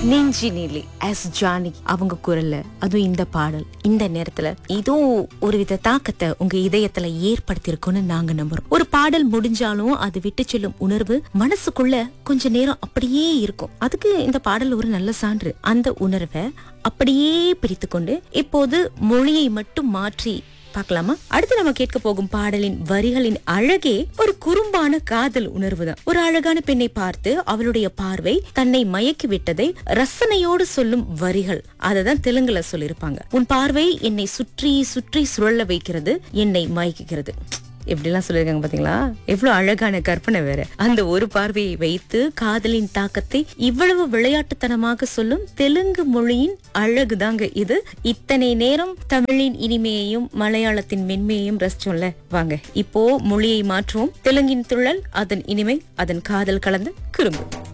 நெஞ்சினிலே எஸ் ஜானகி அவங்க குரல்ல அதுவும் இந்த பாடல் இந்த நேரத்துல ஏதோ ஒரு வித தாக்கத்தை உங்க இதயத்துல ஏற்படுத்தியிருக்கும்னு நாங்க நம்புறோம் ஒரு பாடல் முடிஞ்சாலும் அது விட்டு செல்லும் உணர்வு மனசுக்குள்ள கொஞ்ச நேரம் அப்படியே இருக்கும் அதுக்கு இந்த பாடல் ஒரு நல்ல சான்று அந்த உணர்வை அப்படியே பிரித்துக்கொண்டு இப்போது மொழியை மட்டும் மாற்றி பார்க்கலாமா அடுத்து நம்ம கேட்க போகும் பாடலின் வரிகளின் அழகே ஒரு குறும்பான காதல் உணர்வுதான் ஒரு அழகான பெண்ணை பார்த்து அவளுடைய பார்வை தன்னை மயக்கி விட்டதை ரசனையோடு சொல்லும் வரிகள் அததான் தெலுங்குல சொல்லிருப்பாங்க உன் பார்வை என்னை சுற்றி சுற்றி சுழல வைக்கிறது என்னை மயக்குகிறது எப்படிலாம் சொல்லியிருக்காங்க பாத்தீங்களா எவ்வளவு அழகான கற்பனை வேற அந்த ஒரு பார்வையை வைத்து காதலின் தாக்கத்தை இவ்வளவு விளையாட்டுத்தனமாக சொல்லும் தெலுங்கு மொழியின் அழகுதாங்க இது இத்தனை நேரம் தமிழின் இனிமையையும் மலையாளத்தின் மென்மையையும் ரசிச்சோம்ல வாங்க இப்போ மொழியை மாற்றுவோம் தெலுங்கின் துள்ளல் அதன் இனிமை அதன் காதல் கலந்த குறும்பு